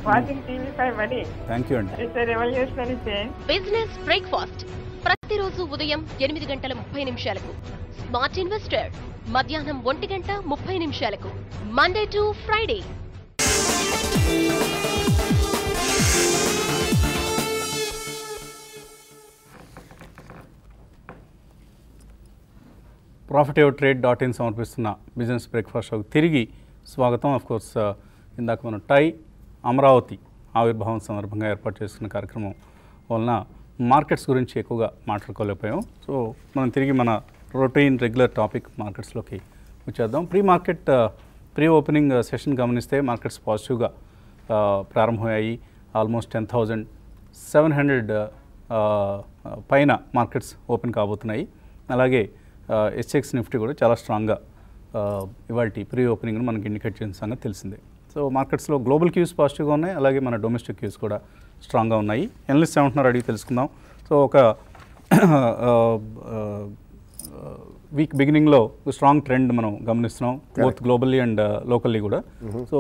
watching TV5 buddy. Thank you అండి It's a revolutionary change. Business breakfast ప్రతిరోజు ఉదయం ఎనిమిది గంటల ముప్పై నిమిషాలకు స్మార్ట్ ఇన్వెస్టర్ మధ్యాహ్నం ఒంటి గంట ముప్పై నిమిషాలకు Monday to Friday profitive trade dot in సమర్పిస్తున్న బిజినెస్ బ్రేక్ఫాస్ట్ షోకి తిరిగి స్వాగతం ఆఫ్ కోర్స్ ఇందాక మనం టై అమరావతి ఆవిర్భావం సందర్భంగా ఏర్పాటు చేసుకున్న కార్యక్రమం వలన మార్కెట్స్ గురించి ఎక్కువగా మాట్లాడుకోలేకపోయాం సో మనం తిరిగి మన రొటీన్ రెగ్యులర్ టాపిక్ మార్కెట్స్లోకి వచ్చేద్దాం pre market pre opening session గమనిస్తే మార్కెట్స్ పాజిటివ్గా ప్రారంభమయ్యాయి almost ten thousand seven hundred పైన మార్కెట్స్ ఓపెన్ కాబోతున్నాయి అలాగే ఎస్ఎక్స్ నిఫ్టీ కూడా చాలా స్ట్రాంగ్గా ఇవాళ ప్రీ ఓపెనింగ్ మనకి ఇండికేట్ చేసిన సంగతి తెలిసిందే సో మార్కెట్స్లో గ్లోబల్ క్యూస్ పాజిటివ్గా ఉన్నాయి అలాగే మన డొమెస్టిక్ క్యూస్ కూడా స్ట్రాంగ్గా ఉన్నాయి ఎనలిస్ట్ ఏమంటున్నారు అడిగి తెలుసుకుందాం సో ఒక వీక్ బిగినింగ్లో స్ట్రాంగ్ ట్రెండ్ మనం గమనిస్తున్నాం బోత్ గ్లోబల్లీ అండ్ లోకల్లీ కూడా సో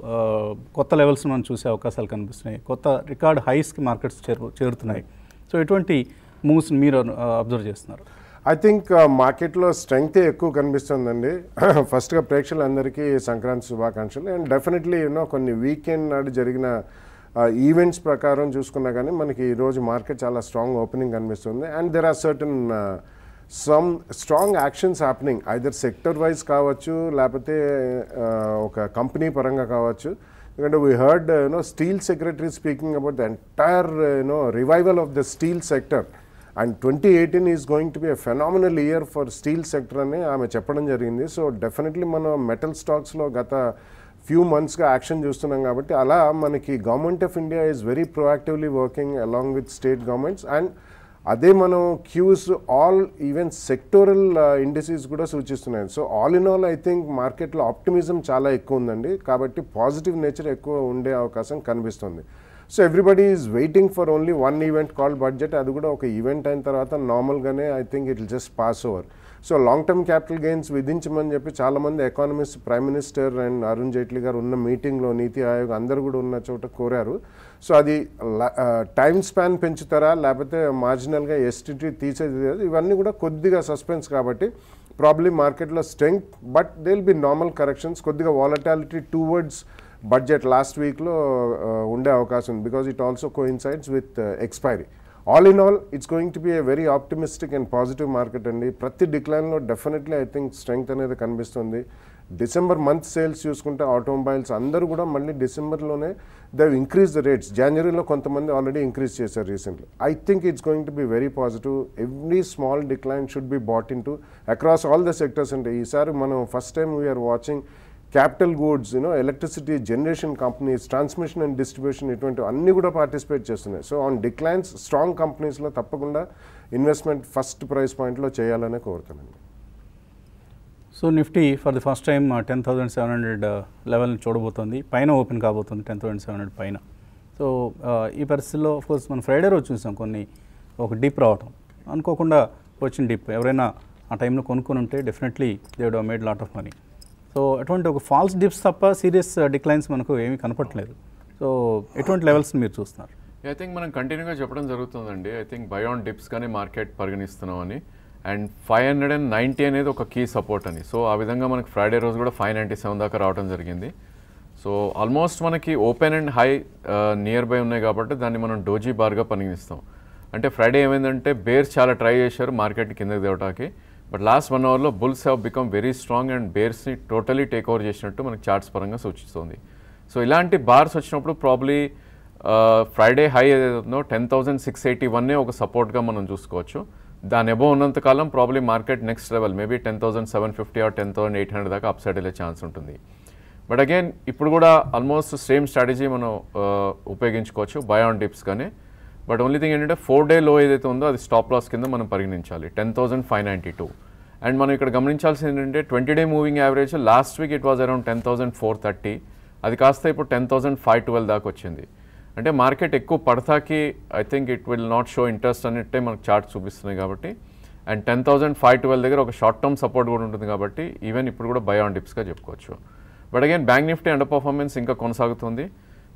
కొత్త లెవెల్స్ మనం చూసే అవకాశాలు కనిపిస్తున్నాయి కొత్త రికార్డ్ హైస్కి మార్కెట్స్ చేరు చేరుతున్నాయి సో ఎటువంటి మూవ్స్ మీరు అబ్జర్వ్ చేస్తున్నారు ఐ థింక్ మార్కెట్లో స్ట్రెంగ్త్ ఎక్కువ కనిపిస్తుందండి ఫస్ట్గా ప్రేక్షకులందరికీ సంక్రాంతి శుభాకాంక్షలు అండ్ డెఫినెట్లీ యూనో కొన్ని వీకెండ్ నాడు జరిగిన ఈవెంట్స్ ప్రకారం చూసుకున్నా కానీ మనకి ఈరోజు మార్కెట్ చాలా స్ట్రాంగ్ ఓపెనింగ్ కనిపిస్తుంది and there are certain some strong actions happening either sector wise కావచ్చు లేకపోతే uh, ఒక కంపెనీ పరంగా కావచ్చు ఎందుకంటే we heard you know steel secretary speaking about the entire you know revival of the steel sector and twenty eighteen is going to be a phenomenal year for steel sector అని ఆమె చెప్పడం జరిగింది సో డెఫినెట్లీ మనం metal స్టాక్స్లో గత few మంత్స్గా action చూస్తున్నాం కాబట్టి అలా మనకి government of India is very proactively working along with state governments and అదే మనం cues all even sectoral industries కూడా సూచిస్తున్నాయి so all in all I think మార్కెట్లో ఆప్టిమిజం చాలా ఎక్కువ ఉందండి కాబట్టి పాజిటివ్ నేచర్ ఎక్కువ ఉండే అవకాశం కనిపిస్తుంది so everybody is waiting for only one event call budget అది కూడా ఒక ఈవెంట్ అయిన తర్వాత నార్మల్గానే I think it just pass over so long term capital gains విధించమని చెప్పి చాలామంది economist prime minister and Arun Jaitley garu ఉన్న మీటింగ్లో నీతి ఆయోగ్ అందరూ కూడా ఉన్న చోట కోరారు సో అది టైం స్పాన్ పెంచుతారా లేకపోతే మార్జినల్గా ఎస్టిటీ తీసేది లేదు. ఇవన్నీ కూడా కొద్దిగా సస్పెన్స్ కాబట్టి ప్రాబ్లీ మార్కెట్లో strength but they will be normal corrections కొద్దిగా వాలటాలిటీ టువర్డ్స్ బడ్జెట్ లాస్ట్ వీక్లో ఉండే అవకాశం ఉంది because it also coincides with expiry all in all it's going to be a very optimistic and positive market అండి ప్రతి డిక్లైన్లో definitely I think strength అనేది కనిపిస్తుంది డిసెంబర్ మంత్ సేల్స్ చూసుకుంటే ఆటోమొబైల్స్ అందరూ కూడా మళ్ళీ డిసెంబర్లోనే దే ఇంక్రీజ్ ద రేట్స్ జనవరిలో కొంతమంది ఆల్రెడీ ఇంక్రీజ్ చేశారు recently I think it's going to be very positive every small decline should be bought in to across all the sectors అంటే ఈసారి మనం first time we're watching capital goods you know electricity generation companies transmission and distribution ఇటువంటి అన్నీ కూడా participate చేస్తున్నాయి so on declines strong కంపెనీస్లో తప్పకుండా investment first price పాయింట్లో చేయాలనే కోరుతానండి so Nifty for the first time ten thousand seven hundred లెవెల్ని చూడబోతోంది పైన ఓపెన్ కాబోతుంది టెన్ థౌసండ్ సెవెన్ హండ్రెడ్ పైన సో ఈ పరిస్థితుల్లో కోర్స్ మనం ఫ్రైడే రోజు చూసాం కొన్ని ఒక డిప్ రావటం అనుకోకుండా వచ్చిన డిప్ ఎవరైనా ఆ టైంలో కొనుక్కొని ఉంటే definitely they'd made lot of money so అటువంటి ఒక ఫాల్స్ డిప్స్ తప్ప సీరియస్ డిక్లైన్స్ మనకు ఏమీ కనపట్లేదు సో ఎటువంటి లెవెల్స్ మీరు చూస్తున్నారు ఐ థింక్ మనం కంటిన్యూగా చెప్పడం జరుగుతుందండి ఐ థింక్ బయాన్ డిప్స్ కానీ మార్కెట్ పరిగణిస్తున్నామని and five hundred and ninety అనేది ఒక కీ సపోర్ట్ అని సో ఆ విధంగా మనకి ఫ్రైడే రోజు కూడా ఫైవ్ నైంటీ సెవెన్ దాకా రావడం జరిగింది సో ఆల్మోస్ట్ మనకి open and high near by ఉన్నాయి కాబట్టి దాన్ని మనం డోజీ బార్గా పరిగణిస్తాం అంటే ఫ్రైడే ఏమైందంటే బేర్స్ చాలా ట్రై చేశారు మార్కెట్ కిందకి దేవటానికి బట్ లాస్ట్ వన్ అవర్లో bulls have become very strong and బేర్స్ని టోటలీ టేక్ ఓవర్ చేసినట్టు మనకి చార్ట్స్ పరంగా సూచిస్తుంది సో ఇలాంటి బార్స్ వచ్చినప్పుడు ప్రాబ్లీ ఫ్రైడే హై ఏదైతుందో టెన్ థౌసండ్ సిక్స్ ఎయిటీ వన్నే ఒక సపోర్ట్గా మనం చూసుకోవచ్చు దాని ఎబో ఉన్నంత కాలం probably market next level maybe ten thousand seven fifty or ten thousand eight hundred దాకా అప్ సైడ్ వెళ్ళే ఛాన్స్ ఉంటుంది బట్ అగైన్ ఇప్పుడు కూడా ఆల్మోస్ట్ సేమ్ స్ట్రాటజీ మనం ఆ, ఉపయోగించుకోవచ్చు బై ఆన్ డిప్స్ కానీ బట్ ఓన్లీ థింగ్ ఏంటంటే ఫోర్ డే లో ఏదైతే ఉందో అది స్టాప్ లాస్ కింద మనం పరిగణించాలి ten thousand five ninety two అండ్ మనం ఇక్కడ గమనించాల్సింది ఏంటంటే twenty day moving average last week it was around ten thousand four thirty అది కాస్త ఇప్పుడు టెన్ థౌసండ్ ఫైవ్ ట్వెల్వ్ దాకా వచ్చింది అంటే మార్కెట్ ఎక్కువ పడతాకి I think it will not show interest అన్నట్టే మనకు చార్ట్ చూపిస్తున్నాయి కాబట్టి and ten thousand five twelve దగ్గర ఒక షార్ట్ టర్మ్ సపోర్ట్ కూడా ఉంటుంది కాబట్టి ఈవెన్ ఇప్పుడు కూడా బై ఆన్ డిప్స్గా చెప్పుకోవచ్చు but again bank Nifty under performance ఇంకా కొనసాగుతుంది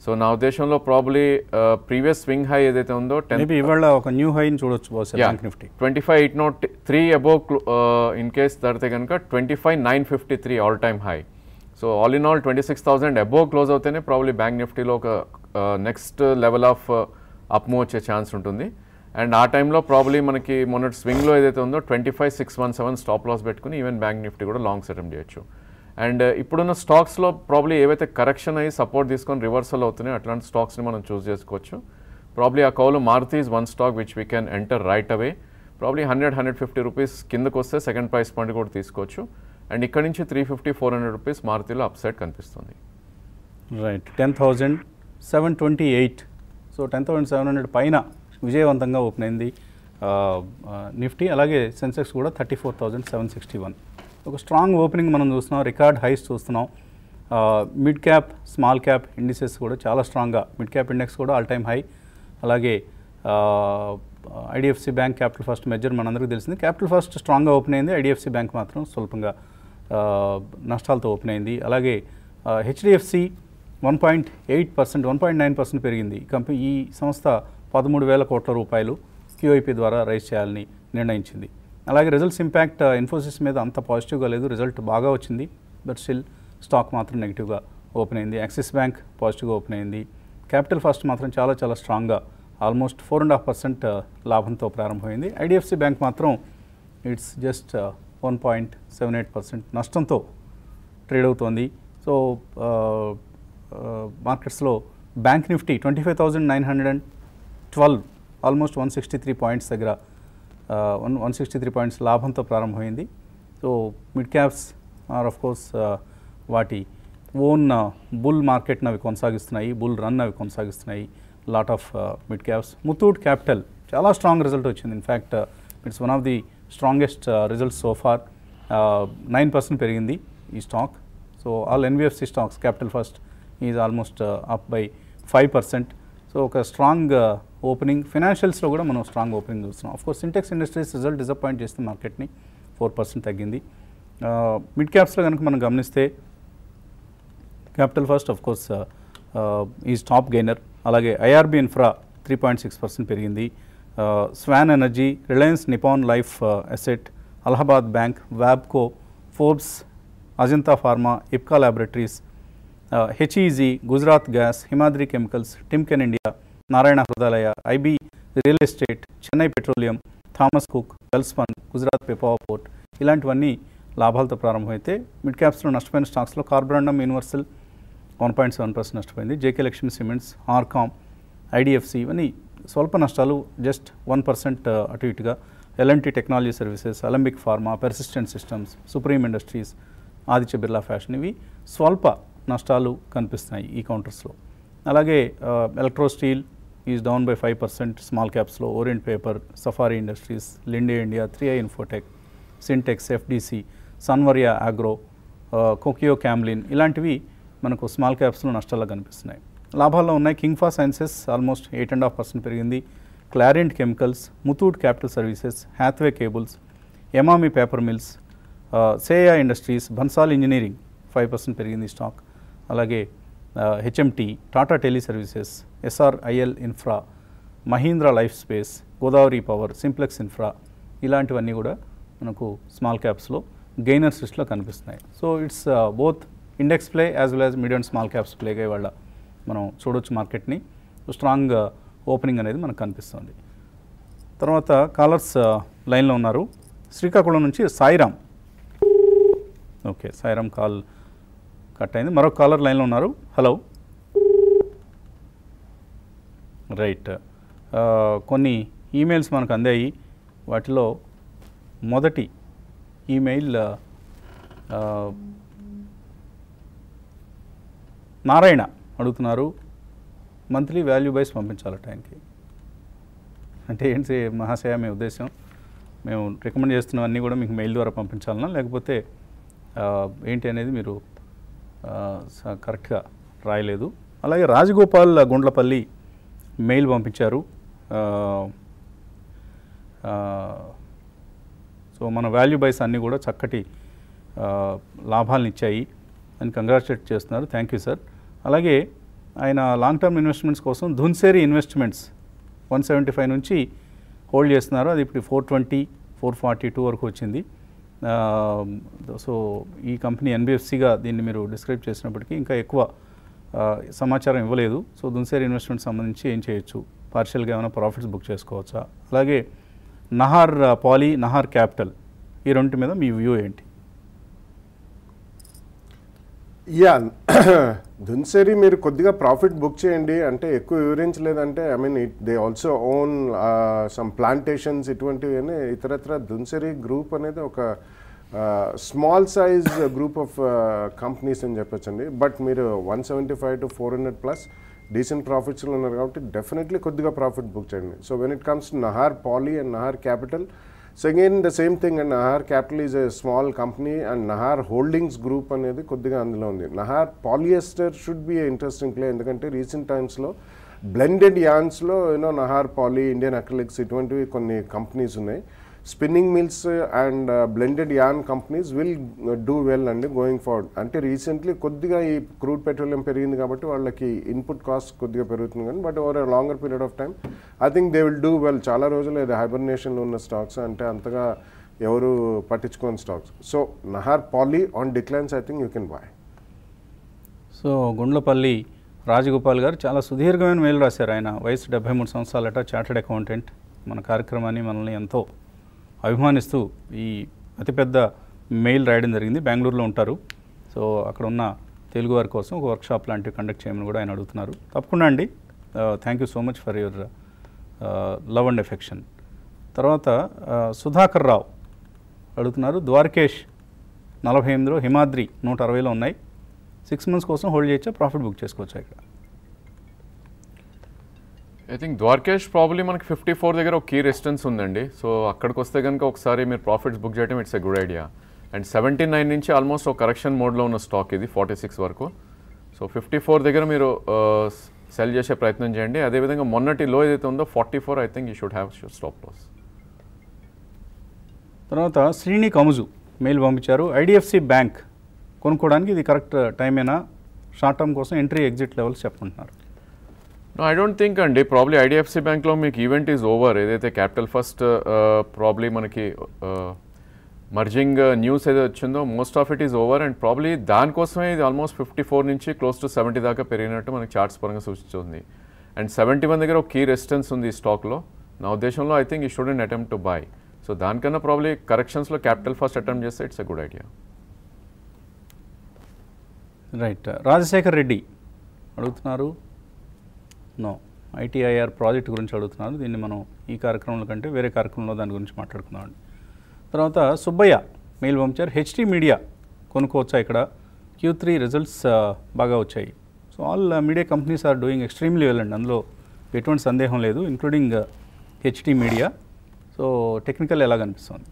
సో నా ఉద్దేశంలో ప్రాబ్లీ ప్రీవియస్ స్వింగ్ హై ఏదైతే ఉందో టెన్ మేబీ ఇవాళ ఒక న్యూ హైని చూడొచ్చు బహుశా bank Nifty twenty five eight nought three above in case దాటితే కనుక twenty five nine fifty three all time high so all in all twenty six thousand above close అవుతేనే ప్రాబ్లీ బ్యాంక్ నిఫ్టీలో ఒక next level of up move వచ్చే chance ఉంటుంది and ఆ టైంలో probably మనకి మొన్నటి స్వింగ్లో ఏదైతే ఉందో twenty five six one seven stop loss పెట్టుకుని ఈవెన్ బ్యాంక్ నిఫ్టీ కూడా లాంగ్ సెటమ్ చేయొచ్చు అండ్ ఇప్పుడున్న స్టాక్స్లో ప్రాబ్లీ ఏవైతే కరెక్షన్ అయ్యి సపోర్ట్ తీసుకొని రివర్సల్ అవుతున్నాయో అట్లాంటి స్టాక్స్ని మనం చూస్ చేసుకోవచ్చు ప్రాబ్లీ ఆ కౌలు Maruti is one stock which we can enter right away probably hundred hundred fifty rupees కిందకు వస్తే సెకండ్ ప్రైస్ పాయింట్ కూడా తీసుకోవచ్చు అండ్ ఇక్కడ నుంచి three fifty four hundred rupees మారుతిలో అప్ సైడ్ కనిపిస్తుంది right ten thousand seven twenty eight so ten thousand seven hundred పైన విజయవంతంగా ఓపెన్ అయింది ఆ, ఆ, నిఫ్టీ అలాగే సెన్సెక్స్ కూడా thirty four thousand seven sixty one ఒక స్ట్రాంగ్ ఓపెనింగ్ మనం చూస్తున్నాం రికార్డ్ హైస్ చూస్తున్నాం ఆ, mid cap small cap indices కూడా చాలా స్ట్రాంగ్గా మిడ్ క్యాప్ ఇండెక్స్ కూడా ఆల్ టైమ్ హై అలాగే IDFC bank capital first merger మనందరికీ తెలిసింది క్యాపిటల్ ఫస్ట్ స్ట్రాంగ్గా ఓపెన్ అయింది ఐడిఎఫ్సి బ్యాంక్ మాత్రం స్వల్పంగా ఆ, నష్టాలతో ఓపెన్ అయింది అలాగే HDFC one point eight percent one point nine percent పెరిగింది ఈ కంపెనీ ఈ సంస్థ పదమూడు వేల కోట్ల రూపాయలు క్యూఐపి ద్వారా రైజ్ చేయాలని నిర్ణయించింది అలాగే రిజల్ట్స్ ఇంపాక్ట్ ఇన్ఫోసిస్ మీద అంత పాజిటివ్గా లేదు రిజల్ట్ బాగా వచ్చింది బట్ స్టిల్ స్టాక్ మాత్రం నెగిటివ్గా ఓపెన్ అయింది యాక్సిస్ బ్యాంక్ పాజిటివ్గా ఓపెన్ అయింది క్యాపిటల్ ఫస్ట్ మాత్రం చాలా చాలా స్ట్రాంగ్గా almost four and half percent లాభంతో ప్రారంభమైంది ఐడిఎఫ్సి బ్యాంక్ మాత్రం it's just one point seven eight percent నష్టంతో ట్రేడ్ అవుతోంది సో మార్కెట్స్లో bank Nifty twenty five thousand nine hundred and twelve almost one sixty three points దగ్గర one one sixty three points లాభంతో ప్రారంభమైంది so mid caps are of course వాటి own bull మార్కెట్ని అవి కొనసాగిస్తున్నాయి bull run అవి కొనసాగిస్తున్నాయి lot of mid caps Muthoot capital చాలా strong result వచ్చింది in fact it's one of the strongest results so far nine percent పెరిగింది ఈ stock so all NBFC stocks capital first is almost up by five percent so ఒక strong opening ఫినాన్షియల్స్లో కూడా మనం strong opening చూస్తున్నాం of course Sintex industries result disappoint చేస్తుంది మార్కెట్ని four percent తగ్గింది మిడ్ క్యాప్స్లో కనుక మనం గమనిస్తే capital first of course is top gainer అలాగే IRB infra three point six percent పెరిగింది Swan energy Reliance Nippon life asset Allahabad bank వ్యాబ్కో Forbes Ajanta pharma Ipca laboratories HEG Gujarat gas Himadri chemicals Timken India Narayana Hrudayalaya IB real estate Chennai petroleum Thomas Cook Welspun Gujarat Pipavav port ఇలాంటివన్నీ లాభాలతో ప్రారంభమైతే mid క్యాప్స్లో నష్టపోయిన స్టాక్స్లో Carborundum Universal one point seven percent నష్టపోయింది JK Lakshmi cements RCom IDFC ఇవన్నీ స్వల్ప నష్టాలు జస్ట్ వన్ పర్సెంట్ అటు ఇటుగా L N T technology services Alembic pharma Persistent Systems Supreme Industries Aditya Birla fashion ఇవి స్వల్ప నష్టాలు కనిపిస్తున్నాయి ఈ కౌంటర్స్లో అలాగే Electrosteel is down by five percent small క్యాప్స్లో Orient Paper Safari Industries Linde India three I Infotech Sintex F D C Sanwaria agro Kokuyo Camlin ఇలాంటివి మనకు స్మాల్ క్యాప్స్లో నష్టాలు కనిపిస్తున్నాయి లాభాల్లో ఉన్నాయి Kingfa Sciences almost eight and half percent పెరిగింది Clariant Chemicals Muthoot Capital Services Hathway Cables ఎమామి paper Mills Seya Industries Bansal Engineering five percent పెరిగింది stock అలాగే H M T Tata Tele Services S R I L Infra Mahindra Life Space Godavari Power Simplex Infra ఇలాంటివన్నీ కూడా మనకు small క్యాప్స్లో gainers లిస్ట్లో కనిపిస్తున్నాయి so it's both index play as well as medium small caps ప్లేగా ఇవాళ మనం చూడొచ్చు మార్కెట్ని స్ట్రాంగ్ ఓపెనింగ్ అనేది మనకు కనిపిస్తుంది తర్వాత కాలర్స్ లైన్లో ఉన్నారు శ్రీకాకుళం నుంచి Sairam okay Sairam call cut అయింది మరొక కాలర్ లైన్లో ఉన్నారు హలో రైట్ కొన్ని ఈమెయిల్స్ మనకు అందాయి వాటిలో మొదటి ఈమెయిల్ ఆ, నారాయణ అడుగుతున్నారు మంత్లీ వాల్యూ బైస్ పంపించాలట ఆయనకి అంటే ఏంటి మహాశయ మీ ఉద్దేశం మేము రికమెండ్ చేస్తున్నవన్నీ కూడా మీకు మెయిల్ ద్వారా పంపించాలనా లేకపోతే ఆ, ఏంటి అనేది మీరు ఆ, స- కరెక్ట్గా రాయలేదు అలాగే రాజగోపాల్ గుండ్లపల్లి మెయిల్ పంపించారు ఆ, ఆ, సో మన వాల్యూ బైస్ అన్నీ కూడా చక్కటి ఆ, లాభాలను ఇచ్చాయి అని కంగ్రాచులేట్ చేస్తున్నారు థ్యాంక్ యూ సార్ అలాగే ఆయన లాంగ్ టర్మ్ ఇన్వెస్ట్మెంట్స్ కోసం Dhunseri investments one seventy five నుంచి హోల్డ్ చేస్తున్నారు అది ఇప్పుడు four twenty four forty two వరకు వచ్చింది ఆ, సో ఈ కంపెనీ ఎన్బిఎఫ్సిగా దీన్ని మీరు డిస్క్రైబ్ చేసినప్పటికీ ఇంకా ఎక్కువ ఆ, సమాచారం ఇవ్వలేదు సో దున్సేర్ ఇన్వెస్ట్మెంట్ సంబంధించి ఏం చేయొచ్చు పార్షియల్గా ఏమైనా ప్రాఫిట్స్ బుక్ చేసుకోవచ్చా అలాగే నహార్ ఆ, పాలీ నహార్ క్యాపిటల్ ఈ రెండింటి మీద మీ వ్యూ ఏంటి యా దున్సేరి మీరు కొద్దిగా ప్రాఫిట్ బుక్ చేయండి అంటే ఎక్కువ వివరించలేదంటే I mean it they also own some plantations ఇటువంటివి అని ఇతరత్ర దున్సేరి గ్రూప్ అనేది ఒక small size group of companies అని చెప్పొచ్చండి బట్ మీరు one seventy five to four hundred plus decent ప్రాఫిట్స్లో ఉన్నారు కాబట్టి డెఫినెట్లీ కొద్దిగా ప్రాఫిట్ బుక్ చేయండి so when it comes to Nahar Poly and Nahar Capital so again the same thing and Nahar Capital is a small company and Nahar holdings group అనేది కొద్దిగా అందులో ఉంది Nahar polyester should be interesting play ఎందుకంటే రీసెంట్ టైమ్స్లో blended యాన్స్లో you know Nahar Poly Indian Acrylics ఇటువంటివి కొన్ని companies ఉన్నాయి spinning mills and blended yarn companies will do well అండి గోయింగ్ ఫార్వర్డ్ అంటే రీసెంట్లీ కొద్దిగా ఈ క్రూడ్ పెట్రోలియం పెరిగింది కాబట్టి వాళ్ళకి ఇన్పుట్ కాస్ట్ కొద్దిగా పెరుగుతుంది కానీ but over longer period of time I think they will do well చాలా రోజులు ఇది హైబర్నేషన్లో ఉన్న స్టాక్స్ అంటే అంతగా ఎవరు పట్టించుకోని stocks so Nahar Poly on declines I think you can buy so Gundlapalli Rajagopal garu చాలా సుదీర్ఘమైన మెయిల్ రాశారు ఆయన వయసు డెబ్బై మూడు సంవత్సరాలట చార్టెడ్ అకౌంటెంట్ మన కార్యక్రమాన్ని మనల్ని ఎంతో అభిమానిస్తూ ఈ అతిపెద్ద మెయిల్ రాయడం జరిగింది బెంగళూరులో ఉంటారు సో అక్కడ ఉన్న తెలుగు వారి కోసం ఒక వర్క్షాప్ లాంటివి కండక్ట్ చేయమని కూడా ఆయన అడుగుతున్నారు తప్పకుండా అండి thank you so much for your love and affection తర్వాత ఆ, సుధాకర్ రావు అడుగుతున్నారు ద్వారకేష్ నలభై ఎనిమిదిలో హిమాద్రి నూట అరవైలో ఉన్నాయి సిక్స్ మంత్స్ కోసం హోల్డ్ చేయొచ్చా ప్రాఫిట్ బుక్ చేసుకోవచ్చా ఇక్కడ ఐ థింక్ ద్వారకేష్ ప్రాబ్లీ మనకి ఫిఫ్టీ ఫోర్ దగ్గర ఒక కీ రెసిస్టెన్స్ ఉందండి సో అక్కడికి వస్తే కనుక ఒకసారి మీరు ప్రాఫిట్స్ బుక్ చేయడం it's a good idea and seventy nine నుంచి ఆల్మోస్ట్ ఒక కరెక్షన్ మోడ్లో ఉన్న స్టాక్ ఇది ఫార్టీ సిక్స్ వరకు సో ఫిఫ్టీ ఫోర్ దగ్గర మీరు సెల్ చేసే ప్రయత్నం చేయండి అదేవిధంగా మొన్నటి లో ఏదైతే ఉందో forty four I think you should have stop loss తర్వాత శ్రీని కముజు మెయిల్ పంపించారు ఐడిఎఫ్సి బ్యాంక్ కొనుక్కోవడానికి ఇది కరెక్ట్ టైమేనా షార్ట్ టర్మ్ కోసం ఎంట్రీ ఎగ్జిట్ లెవెల్స్ చెప్పుకుంటున్నారు నో ఐ డోంట్ థింక్ అండి ప్రాబ్లీ ఐడిఎఫ్సి బ్యాంక్లో మీకు ఈవెంట్ ఈజ్ ఓవర్ ఏదైతే క్యాపిటల్ ఫస్ట్ ప్రాబ్లీ మనకి మర్జింగ్ న్యూస్ ఏదైతే వచ్చిందో most of it is over and probably దానికోసమే ఇది ఆల్మోస్ట్ ఫిఫ్టీ ఫోర్ నుంచి క్లోజ్ టు సెవెంటీ దాకా పెరిగినట్టు మనకి చార్ట్స్ పరంగా సూచిస్తుంది అండ్ సెవెంటీ వన్ దగ్గర ఒక కీ రెసిస్టెన్స్ ఉంది ఈ స్టాక్లో నా ఉద్దేశంలో ఐ థింక్ ఈ student attempt to buy so దానికన్నా ప్రాబ్లీ కరెక్షన్స్లో క్యాపిటల్ ఫస్ట్ అటెంప్ట్ చేస్తే it's a good idea right Rajasekhar Reddy అడుగుతున్నారు నో ఐటీఐఆర్ ప్రాజెక్ట్ గురించి అడుగుతున్నారు దీన్ని మనం ఈ కార్యక్రమంలో కంటే వేరే కార్యక్రమంలో దాని గురించి మాట్లాడుకుందామండి తర్వాత సుబ్బయ్య మెయిల్ పంపించారు హెచ్టీ మీడియా కొనుక్కోవచ్చా ఇక్కడ క్యూ త్రీ రిజల్ట్స్ బాగా వచ్చాయి so all media companies are doing extremely well అండి అందులో ఎటువంటి సందేహం లేదు including H T media so technical ఎలా కనిపిస్తుంది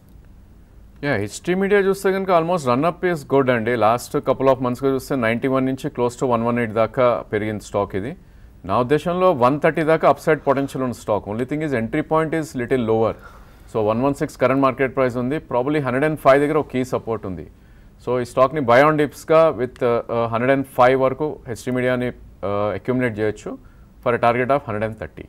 యా హెచ్టీ మీడియా చూస్తే కనుక ఆల్మోస్ట్ రన్అప్ ఈస్ గుడ్ అండి లాస్ట్ కపుల్ ఆఫ్ మంత్స్గా చూస్తే నైంటీ వన్ నుంచి close to one one eight దాకా పెరిగింది స్టాక్ ఇది నా ఉద్దేశంలో వన్ థర్టీ దాకా అప్సైడ్ పొటెన్షియల్ ఉన్న stock only thing is entry point is little lower so one one six current market price ఉంది ప్రాబ్లీ హండ్రెడ్ అండ్ ఫైవ్ దగ్గర ఒక కీ సపోర్ట్ ఉంది సో ఈ స్టాక్ని బై ఆన్ డిప్స్గా విత్ హండ్రెడ్ అండ్ ఫైవ్ వరకు H T మీడియాని అక్యుములేట్ చేయొచ్చు for target of hundred and thirty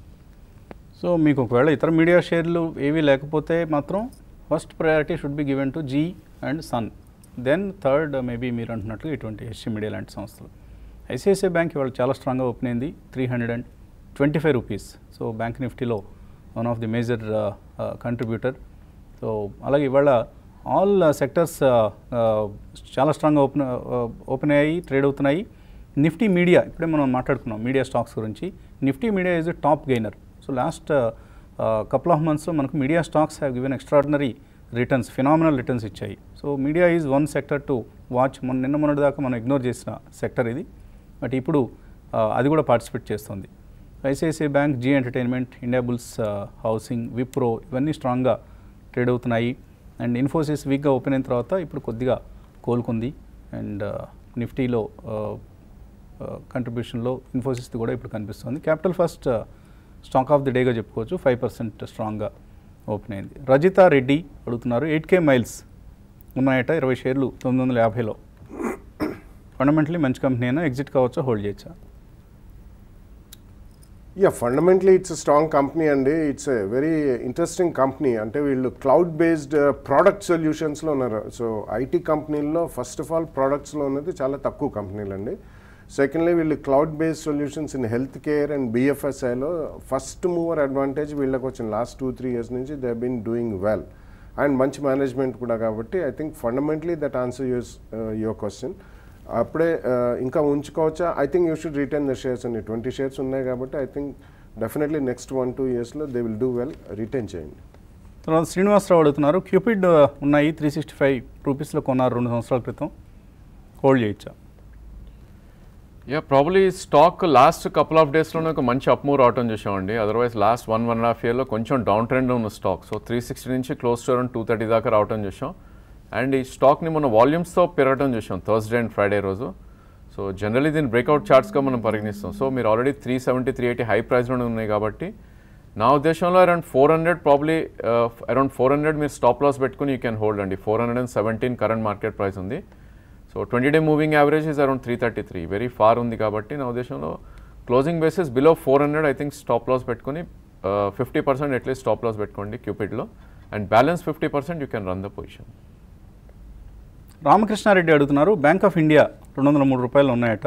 so మీకు ఒకవేళ ఇతర మీడియా షేర్లు ఏవి లేకపోతే మాత్రం first priority should be given to Zee and Sun then third maybe మీరు అంటున్నట్లు ఇటువంటి హెచ్సి మీడియా లాంటి సంస్థలు ఐసిఐసిఐ బ్యాంక్ ఇవాళ చాలా స్ట్రాంగ్గా ఓపెన్ అయింది three hundred and twenty five rupees so bank నిఫ్టీలో one of the major contributor so అలాగే ఇవాళ ఆల్ సెక్టర్స్ చాలా స్ట్రాంగ్గా ఓపెన్ ఓపెన్ అయ్యాయి ట్రేడ్ అవుతున్నాయి నిఫ్టీ మీడియా ఇప్పుడే మనం మాట్లాడుకున్నాం మీడియా స్టాక్స్ గురించి Nifty media is top gainer so last couple of మంత్స్లో మనకు media stocks have given extraordinary returns phenomenal returns ఇచ్చాయి so media is one sector to watch మొన్న నిన్న మొన్నటి దాకా మనం ఇగ్నోర్ చేసిన సెక్టర్ ఇది బట్ ఇప్పుడు ఆ, అది కూడా పార్టిసిపేట్ చేస్తుంది I C I C I bank Zee Entertainment Indiabulls housing Wipro ఇవన్నీ స్ట్రాంగ్గా ట్రేడ్ అవుతున్నాయి అండ్ ఇన్ఫోసిస్ వీక్గా ఓపెన్ అయిన తర్వాత ఇప్పుడు కొద్దిగా కోలుకుంది అండ్ నిఫ్టీలో కంట్రిబ్యూషన్లో ఇన్ఫోసిస్ది కూడా ఇప్పుడు కనిపిస్తుంది Capital First stock of the డేగా చెప్పుకోవచ్చు ఫైవ్ పర్సెంట్ స్ట్రాంగ్గా ఓపెన్ అయింది రజిత రెడ్డి అడుగుతున్నారు ఎయిట్ కే మైల్స్ ఉన్నాయట ఇరవై షేర్లు తొమ్మిది వందల యాభైలో ఫండమెంటలీ మంచి కంపెనీ అయినా ఎగ్జిట్ కావచ్చా హోల్డ్ చేయొచ్చా yeah fundamentally it's strong company అండి it's a very interesting company అంటే వీళ్ళు క్లౌడ్ బేస్డ్ ప్రోడక్ట్ సొల్యూషన్స్లో ఉన్నారు సో ఐటీ కంపెనీల్లో ఫస్ట్ ఆఫ్ ఆల్ ప్రోడక్ట్స్లో ఉన్నది చాలా తక్కువ కంపెనీలు అండి సెకండ్లీ వీళ్ళు cloud based solutions in health care and బిఎఫ్ఎస్ఐలో ఫస్ట్ మూవర్ అడ్వాంటేజ్ వీళ్ళకి వచ్చిన లాస్ట్ టూ త్రీ ఇయర్స్ నుంచి they been doing well and మంచి మేనేజ్మెంట్ కూడా కాబట్టి I think fundamentally that answer uses your question అప్పుడే uh, ఇంకా ఉంచుకోవచ్చా I think you should return the shares అండి ట్వంటీ షేర్స్ ఉన్నాయి కాబట్టి I think definitely next one two ఇయర్స్లో they will do well return చేయండి తర్వాత శ్రీనివాసరావు అడుగుతున్నారు క్యూపిడ్ ఆ, ఉన్నాయి త్రీ సిక్స్టీ ఫైవ్ రూపీస్లో కొన్నారు రెండు సంవత్సరాల క్రితం హోల్డ్ చేయొచ్చా yeah probably stock last couple of డేస్లోనే ఒక మంచి అప్మూవ్ రావటం చూసామండి otherwise last one one and half ఇయర్లో కొంచెం డౌన్ ట్రెండ్ ఉన్న స్టాక్ సో త్రీ సిక్స్టీ నుంచి close to around two thirty దాకా రావటం చూసాం అండ్ ఈ స్టాక్ని మన వాల్యూమ్స్తో పెరగటం చూసాం థర్స్డే అండ్ ఫ్రైడే రోజు సో జనరలీ దీన్ని బ్రేక్అవుట్ చార్ట్స్గా మనం పరిగణిస్తాం సో మీరు already three seventy three eighty high ప్రైస్లోనే ఉన్నాయి కాబట్టి నా ఉద్దేశంలో around four hundred probably around four hundred మీరు స్టాప్ లాస్ పెట్టుకుని యూ క్యాన్ హోల్డ్ అండి four hundred and seventeen current market price ఉంది so twenty day moving average is around three thirty three very far ఉంది కాబట్టి నా ఉద్దేశంలో closing basis below four hundred I think stop loss పెట్టుకుని fifty percent at least stop loss పెట్టుకోండి క్యూపిడ్లో and balance fifty percent you can run the position Ramakrishna Reddy అడుగుతున్నారు bank of India రెండు వందల మూడు రూపాయలు ఉన్నాయట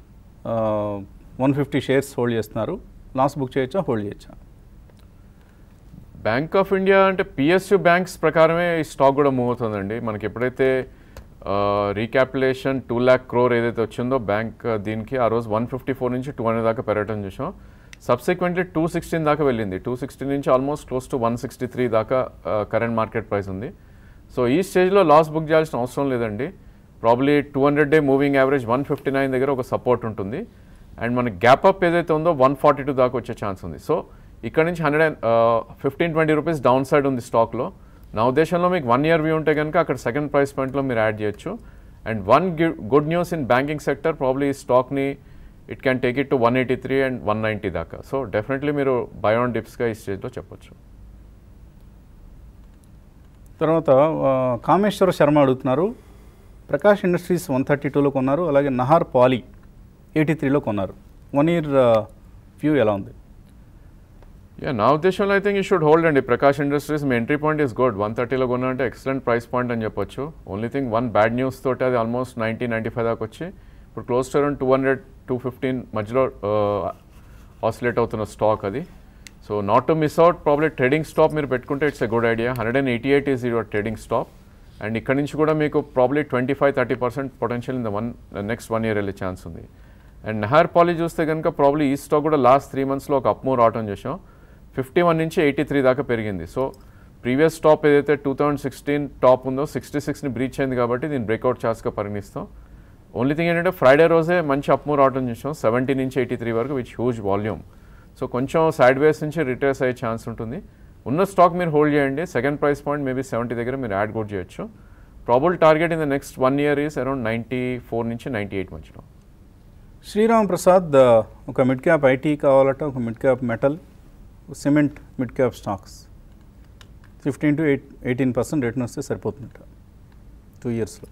వన్ ఫిఫ్టీ షేర్స్ హోల్డ్ చేస్తున్నారు లాస్ బుక్ చేయొచ్చా హోల్డ్ చేయొచ్చా బ్యాంక్ ఆఫ్ ఇండియా అంటే పిఎస్యు బ్యాంక్స్ ప్రకారమే ఈ స్టాక్ కూడా మూవ్ అవుతుందండి మనకి ఎప్పుడైతే రీక్యాపిలేషన్ టూ ల్యాక్ క్రోర్ ఏదైతే వచ్చిందో బ్యాంక్ దీనికి ఆ రోజు వన్ ఫిఫ్టీ ఫోర్ నుంచి టూ హండ్రెడ్ దాకా పెరగటం చూసాం సబ్సిక్వెంట్లీ టూ సిక్స్టీన్ దాకా వెళ్ళింది టూ సిక్స్టీ నుంచి almost close to one sixty three దాకా కరెంట్ మార్కెట్ ప్రైస్ ఉంది సో ఈ స్టేజ్లో లాస్ బుక్ చేయాల్సిన అవసరం లేదండి probably two hundred day moving average one fifty nine దగ్గర ఒక సపోర్ట్ ఉంటుంది అండ్ మన గ్యాప్ అప్ ఏదైతే ఉందో వన్ ఫార్టీ టూ దాకా వచ్చే ఛాన్స్ ఉంది సో ఇక్కడ నుంచి hundred and fifteen twenty rupees down side ఉంది స్టాక్లో నా ఉద్దేశంలో మీకు వన్ ఇయర్ వ్యూ ఉంటే కనుక అక్కడ సెకండ్ ప్రైస్ పాయింట్లో మీరు యాడ్ చేయొచ్చు and one good news in banking sector probably ఈ స్టాక్ని it can take it to one eighty three and one ninety దాకా సో డెఫినెట్లీ మీరు బయోన్ డిప్స్గా ఈ స్టేజ్లో చెప్పొచ్చు తర్వాత ఆ, కామేశ్వర శర్మ అడుగుతున్నారు ప్రకాష్ ఇండస్ట్రీస్ వన్ థర్టీ టూలో కొన్నారు అలాగే నహార్ పాలీ ఎయిటీ త్రీలో కొన్నారు వన్ ఇయర్ వ్యూ ఎలా ఉంది యా నా ఉద్దేశంలో I think you should hold అండి ప్రకాష్ ఇండస్ట్రీస్ మీ ఎంట్రీ పాయింట్ ఇస్ గుడ్ వన్ థర్టీలో కొన్నారంటే ఎక్సలెంట్ ప్రైస్ పాయింట్ అని చెప్పొచ్చు only thing one bad news తోటి అది ఆల్మోస్ట్ నైంటీ నైంటీ ఫైవ్ దాకా వచ్చి ఇప్పుడు close to around two hundred two fifteen మధ్యలో ఆసిలేట్ అవుతున్న స్టాక్ అది so not to miss out probably trading stop మీరు పెట్టుకుంటే it's a good idea hundred and eighty eight is your trading stop and ఇక్కడ నుంచి కూడా మీకు probably twenty five thirty percent potential in the one next one year వెళ్ళే chance ఉంది and Nahar Poly చూస్తే కనుక ప్రాబ్లీ ఈ స్టాక్ కూడా లాస్ట్ త్రీ మంత్స్లో ఒక అప్మూవ్ రావటం చేసాం ఫిఫ్టీ వన్ నుంచి ఎయిటీ త్రీ దాకా పెరిగింది సో ప్రీవియస్ టాప్ ఏదైతే టూ థౌజండ్ సిక్స్టీన్ టాప్ ఉందో సిక్స్టీ సిక్స్ని బ్రీచ్ అయింది కాబట్టి దీన్ని బ్రేక్అవుట్ ఛార్జ్గా పరిగణిస్తాం ఓన్లీ థింగ్ ఏంటంటే ఫ్రైడే రోజే మంచి అప్మూవ్ రావటం చూసాం సెవెంటీ నుంచి ఎయిటీ త్రీ వరకు విచ్ హ్యూజ్ వాల్యూమ్ సో కొంచెం సైడ్ వేస్ నుంచి రిటైర్స్ అయ్యే ఛాన్స్ ఉంటుంది ఉన్న స్టాక్ మీరు హోల్డ్ చేయండి second price point maybe seventy దగ్గర మీరు యాడ్ కూడా చేయొచ్చు probable target in the next one year is around ninety four నుంచి నైంటీ ఎయిట్ మధ్యలో శ్రీరామ్ ప్రసాద్ ఆ, ఒక మిడ్ క్యాప్ ఐటీ కావాలట ఒక mid cap metal cement mid cap stocks fifteen to eight eighteen percent return వస్తే సరిపోతుందట టూ ఇయర్స్లో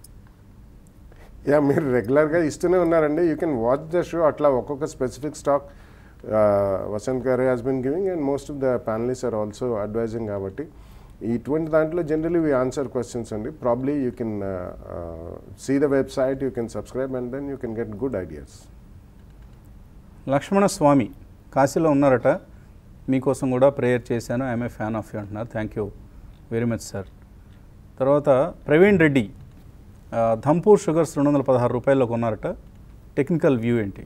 యా మీరు రెగ్యులర్గా ఇస్తూనే ఉన్నారండి you can watch the show అట్లా ఒక్కొక్క specific stock Vasant garu has been giving and most of the panelist are also advising కాబట్టి ఇటువంటి దాంట్లో జనరలీ వీ ఆన్సర్ క్వశ్చన్స్ అండి probably you can see the website you can subscribe and then you can get good ideas Lakshmana Swamy కాశీలో ఉన్నారట మీకోసం కూడా prayer చేశాను I'm a fan of you అంటున్నారు thank you very much sir తర్వాత ప్రవీణ్ రెడ్డి ఆ, ధంపూర్ sugars రెండు వందల పదహారు రూపాయల్లో కొన్నారట టెక్నికల్ వ్యూ ఏంటి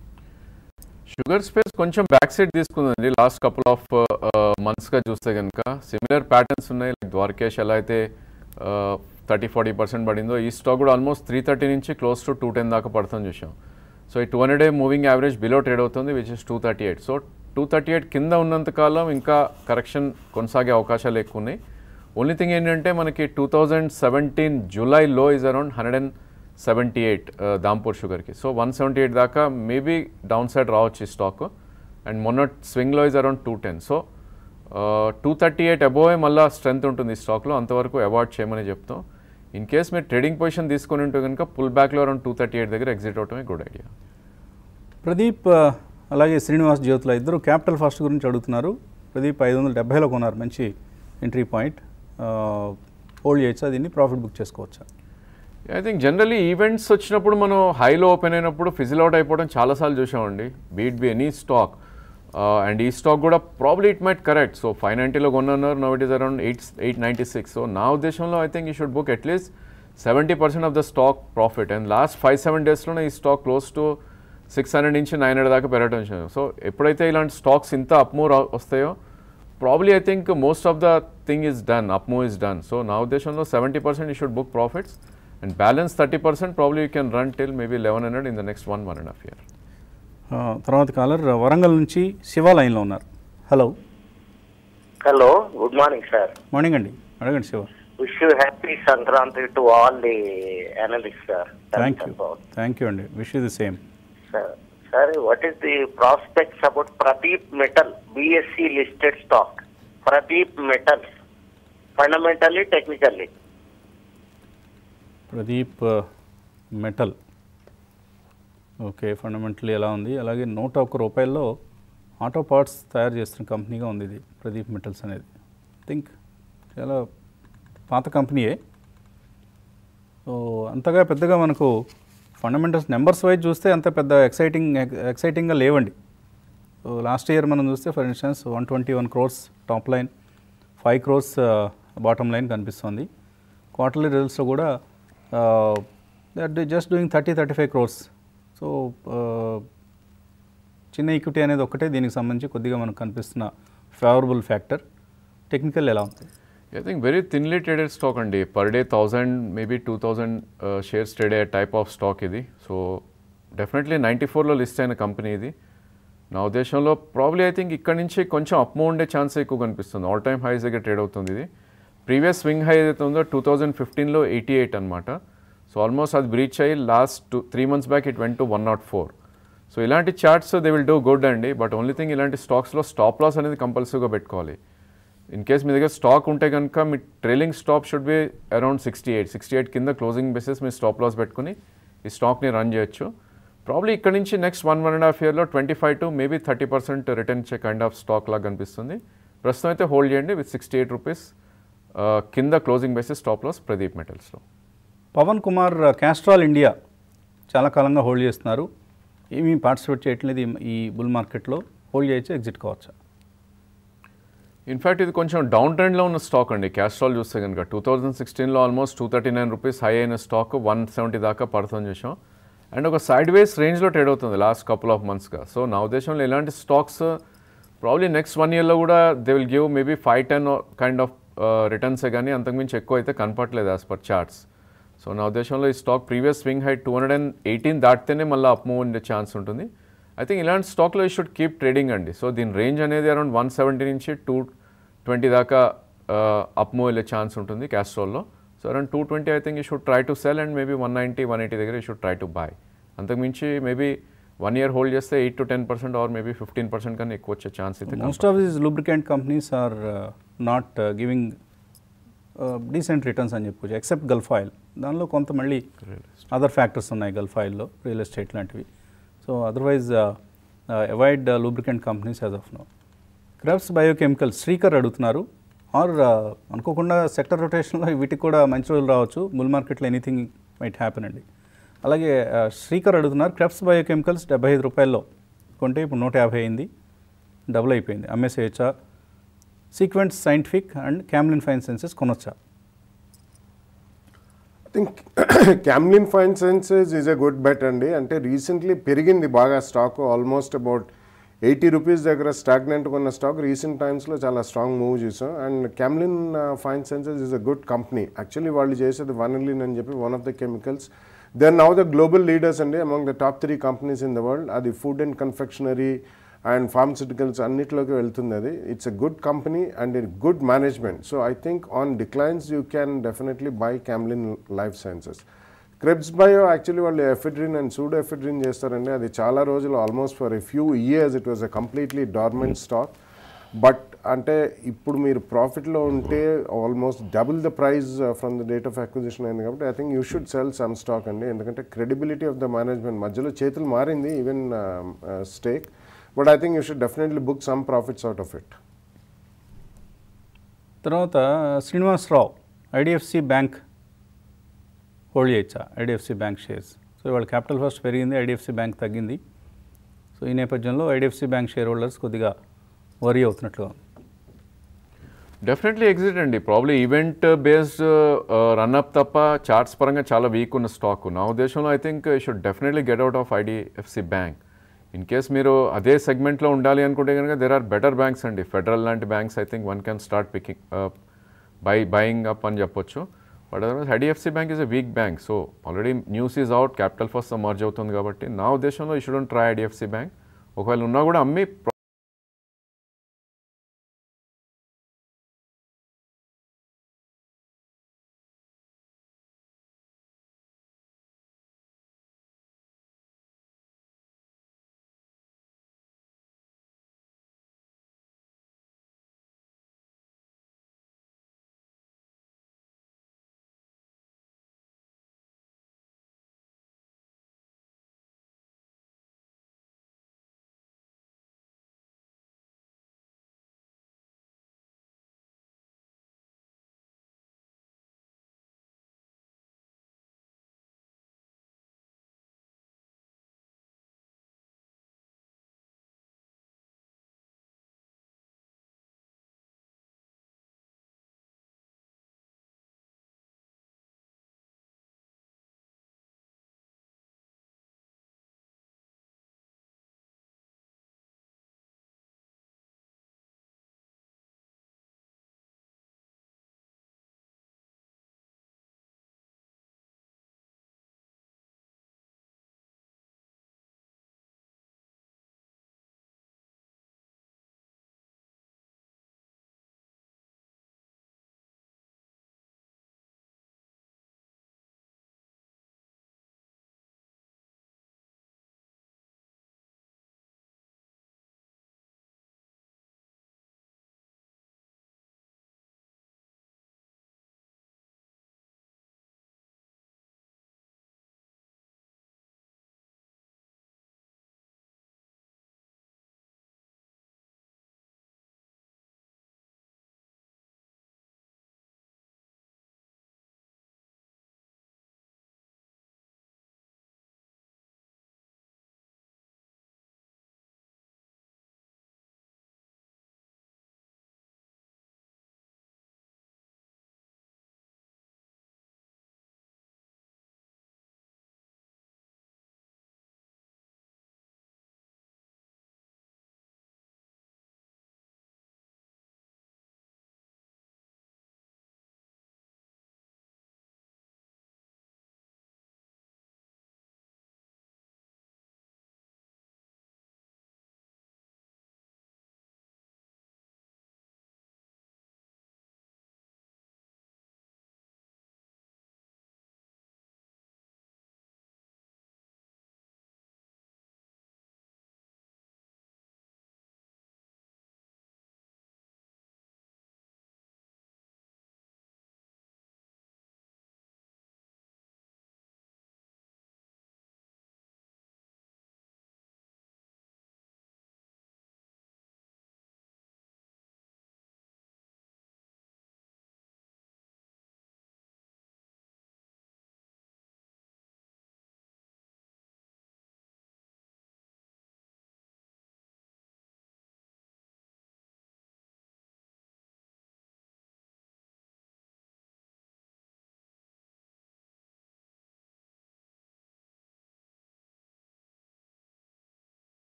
షుగర్ స్పేస్ కొంచెం బ్యాక్ సైడ్ తీసుకుందండి లాస్ట్ కపుల్ ఆఫ్ మంత్స్గా చూస్తే కనుక సిమిలర్ ప్యాటర్న్స్ ఉన్నాయి లైక్ ద్వారకేష్ ఎలా అయితే థర్టీ ఫార్టీ పర్సెంట్ పడిందో ఈ స్టాక్ కూడా ఆల్మోస్ట్ త్రీ థర్టీ నుంచి క్లోజ్ టు టూ టెన్ దాకా పడుతుంది చూసాం సో ఈ two hundred day moving average below trade అవుతుంది which is two thirty eight so two thirty eight కింద ఉన్నంత కాలం ఇంకా కరెక్షన్ కొనసాగే అవకాశాలు ఎక్కువ ఉన్నాయి ఓన్లీ థింగ్ ఏంటంటే మనకి టూ థౌజండ్ సెవెంటీన్ జూలై లో is around hundred and seventy eight Dhampur షుగర్కి సో వన్ సెవెంటీ ఎయిట్ దాకా మేబీ డౌన్ సైడ్ రావచ్చు ఈ స్టాక్ అండ్ మొన్న స్వింగ్లో is around two ten so two thirty eight above మళ్ళీ స్ట్రెంత్ ఉంటుంది ఈ స్టాక్లో అంతవరకు అవాయిడ్ చేయమని చెప్తాం ఇన్ కేస్ మీరు ట్రేడింగ్ పొజిషన్ తీసుకొని ఉంటే కనుక పుల్ బ్యాక్లో అరౌండ్ టూ థర్టీ ఎయిట్ దగ్గర ఎగ్జిట్ అవటమే గుడ్ ఐడియా ప్రదీప్ ఆ, అలాగే శ్రీనివాస్ జ్యోతుల ఇద్దరు క్యాపిటల్ ఫస్ట్ గురించి అడుగుతున్నారు ప్రదీప్ ఐదు వందల డెబ్బైలో కొన్నారు మంచి ఎంట్రీ పాయింట్ హోల్డ్ చేయొచ్చా దీన్ని ప్రాఫిట్ బుక్ చేసుకోవచ్చా ఐ థింక్ జనరలీ ఈవెంట్స్ వచ్చినప్పుడు మనం హైలో ఓపెన్ అయినప్పుడు ఫిజిల్ అవుట్ అయిపోవడం చాలాసార్లు చూసామండి be it be any stock and ఈ స్టాక్ కూడా probably it might correct so five నైంటీలో కొన్నారు now it is around eight eight ninety six so నా ఉద్దేశంలో I think you should book at least seventy percent of the stock profit and last five seven డేస్లోనే ఈ stock close to six hundred నుంచి nine hundred దాకా పెరగడం చూసాం so ఎప్పుడైతే ఇలాంటి స్టాక్స్ ఇంత అప్మూవ్ వస్తాయో probably I think most of the thing is done upmove is done so నా ఉద్దేశంలో seventy percent you should book profits and balance thirty percent probably you can run till maybe eleven hundred in the next one one and half year ఆ, తర్వాత caller Warangal నుంచి శివ లైన్లో ఉన్నారు hello hello good morning sir morning అండి అడగండి Shiva wish you happy Sankranti to all the analyst sir thank you thank you అండి wish you the same sir sir what is the prospects about Pradeep metal BSE listed stock Pradeep metals fundamentally technically Pradeep metal okay fundamentally ఎలా ఉంది అలాగే నూట ఒక్క రూపాయల్లో auto parts తయారు చేస్తున్న కంపెనీగా ఉంది ఇది ప్రదీప్ మెటల్స్ అనేది థింక్ చాలా పాత కంపెనీయే సో అంతగా పెద్దగా మనకు ఫండమెంటల్స్ నెంబర్స్ వైజ్ చూస్తే అంత పెద్ద ఎక్సైటింగ్ ఎక్సైటింగ్గా లేవండి సో లాస్ట్ ఇయర్ మనం చూస్తే for instance one twenty one crores top line five crores bottom line కనిపిస్తుంది క్వార్టర్లీ రిజల్ట్స్లో కూడా that just doing thirty thirty five crores so చిన్న ఈక్విటీ అనేది ఒకటే దీనికి సంబంధించి కొద్దిగా మనకు కనిపిస్తున్న ఫేవరబుల్ ఫ్యాక్టర్ టెక్నికల్ ఎలా ఉంది I think very thinly traded stock అండి per day thousand maybe two thousand shares trade అయ్యే టైప్ ఆఫ్ స్టాక్ ఇది సో డెఫినెట్లీ నైంటీ ఫోర్లో లిస్ట్ అయిన కంపెనీ ఇది నా ఉద్దేశంలో ప్రాబ్లీ ఐ థింక్ ఇక్కడ నుంచి కొంచెం అప్మో ఉండే ఛాన్స్ ఎక్కువ కనిపిస్తుంది ఆల్ టైమ్ హైస్ దగ్గర ట్రేడ్ అవుతుంది ఇది ప్రీవియస్ స్వింగ్ హై ఏదైతే ఉందో టూ థౌజండ్ ఫిఫ్టీన్లో ఎయిటీ ఎయిట్ అనమాట సో ఆల్మోస్ట్ అది బ్రీచ్ అయ్యి last two three months back it went to one nought four so ఇలాంటి charts they will do good అండి బట్ ఓన్లీ థింగ్ ఇలాంటి స్టాక్స్లో స్టాప్ లాస్ అనేది కంపల్సరీగా పెట్టుకోవాలి ఇన్ కేస్ మీ దగ్గర స్టాక్ ఉంటే కనుక మీ trailing stop should be around sixty eight sixty eight కింద క్లోజింగ్ బేసిస్ మీ స్టాప్ లాస్ పెట్టుకుని ఈ స్టాక్ని రన్ చేయొచ్చు ప్రాబ్లీ ఇక్కడ నుంచి next one one and half ఇయర్లో twenty five to maybe thirty percent return ఇచ్చే కైండ్ ఆఫ్ స్టాక్ లాగా కనిపిస్తుంది ప్రస్తుతం అయితే హోల్డ్ చేయండి విత్ సిక్స్టీ ఎయిట్ రూపీస్ కింద closing basis stop loss Pradeep మెటల్స్లో పవన్ కుమార్ క్యాస్ట్రాల్ ఇండియా చాలా కాలంగా హోల్డ్ చేస్తున్నారు ఏమీ పార్టిసిపేట్ చేయట్లేదు ఈ- ఈ బుల్ మార్కెట్లో హోల్డ్ చేయొచ్చు ఎగ్జిట్ కావచ్చా ఇన్ఫ్యాక్ట్ ఇది కొంచెం డౌన్ ట్రెండ్లో ఉన్న స్టాక్ అండి క్యాస్ట్రాల్ చూస్తే కనుక టూ థౌజండ్ సిక్స్టీన్లో almost two thirty nine rupees high అయిన స్టాక్ వన్ సెవెంటీ దాకా పడుతుంది చూసాం అండ్ ఒక సైడ్ వేస్ రేంజ్లో ట్రేడ్ అవుతుంది లాస్ట్ కపుల్ ఆఫ్ మంత్స్గా సో నా ఉద్దేశంలో ఇలాంటి స్టాక్స్ ప్రాబ్లీ నెక్స్ట్ వన్ ఇయర్లో కూడా they will give maybe five ten kind of రిటర్న్సే కానీ అంతకుమించి ఎక్కువ అయితే కనపట్లేదు యాజ్ పర్ చార్ట్స్ సో నా ఉద్దేశంలో ఈ stock previous swing high two hundred and eighteen దాటితేనే మళ్ళీ అప్ మూవ్ ఉండే ఛాన్స్ ఉంటుంది ఐ థింక్ ఇలాంటి స్టాక్లో ఈ షుడ్ కీప్ ట్రేడింగ్ అండి సో దీని రేంజ్ అనేది అరౌండ్ వన్ సెవెంటీ నుంచి టూ ట్వంటీ దాకా అప్ మూవ్ వెళ్ళే ఛాన్స్ ఉంటుంది క్యాస్ట్రోల్లో so around two twenty I think you should try to sell and maybe one ninety one eighty దగ్గర you should try to buy అంతకుమించి maybe one year hold చేస్తే eight to ten percent or maybe fifteen percent కన్నా ఎక్కువ వచ్చే chance అయితే most of these lubricant companies are not giving decent returns అని చెప్పుకోవచ్చు except Gulf Oil దానిలో కొంత మళ్ళీ అదర్ ఫ్యాక్టర్స్ ఉన్నాయి గల్ఫ్ ఆయిల్లో రియల్ ఎస్టేట్ లాంటివి so otherwise avoid lubricant companies as of now crops biochemical Srikar అడుగుతున్నారు ఆర్ అనుకోకుండా సెక్టర్ రొటేషన్లో వీటికి కూడా మంచి రోజులు రావచ్చు బుల్ మార్కెట్లో ఎనీథింగ్ మైట్ హ్యాపెన్ అండి అలాగే ఆ, శ్రీకర్ అడుగుతున్నారు క్రెప్స్ బయోకెమికల్స్ డెబ్బై ఐదు రూపాయల్లో కొంటే ఇప్పుడు నూట యాభై అయింది డబుల్ అయిపోయింది అమ్మేసేయచ్చా Sequent scientific and Camlin fine sciences కొనొచ్చా I think Camlin fine sciences is a good bet అండి అంటే రీసెంట్లీ పెరిగింది బాగా stock almost about eighty rupees దగ్గర స్టాగ్నెంట్గా ఉన్న స్టాక్ రీసెంట్ టైమ్స్లో చాలా స్ట్రాంగ్ మూవ్ చూసాం and Camlin fine sciences is a good company actually వాళ్ళు చేసేది వనలిన్ అని చెప్పి one of the chemicals they are now the global leaders అండి among the top three companies in the world అది food and confectionery and pharmaceuticals అన్నిటిలోకి వెళ్తుంది అది it's a good company and good management so I think on declines you can definitely buy Camlin life sciences Krebs bio actually వాళ్ళు ephedrine and pseudoephedrine చేస్తారండి అది చాలా రోజులు almost for a few years it was a completely dormant stock but అంటే ఇప్పుడు మీరు ప్రాఫిట్లో ఉంటే almost double the price from the date of acquisition అయింది కాబట్టి I think you should sell some stock అండి ఎందుకంటే క్రెడిబిలిటీ ఆఫ్ ద మేనేజ్మెంట్ మధ్యలో చేతులు మారింది even stake but I think you should definitely book some profits out of it తర్వాత Srinivasarao IDFC bank hold చేయొచ్చా IDFC bank shares so ఇవాళ capital first పెరిగింది IDFC bank తగ్గింది సో ఈ నేపథ్యంలో ఐడిఎఫ్సి బ్యాంక్ షేర్ హోల్డర్స్ కొద్దిగా వరీ అవుతున్నట్లుగా ఉంది డెఫినెట్లీ ఎగ్జిట్ అండి ప్రాబ్లీ ఈవెంట్ బేస్డ్ రన్అప్ తప్ప చార్ట్స్ పరంగా చాలా వీక్ ఉన్న స్టాక్ నా ఉద్దేశంలో I think you should definitely get out of IDFC bank in case మీరు అదే సెగ్మెంట్లో ఉండాలి అనుకుంటే కనుక దెర్ ఆర్ బెటర్ బ్యాంక్స్ అండి ఫెడరల్ లాంటి banks I think one can start picking by buying up అని చెప్పొచ్చు but otherwise IDFC bank is a weak bank so already news is out capital first merge అవుతుంది కాబట్టి నా ఉద్దేశంలో ఈ student try IDFC bank ఒకవేళ ఉన్నా కూడా అమ్మి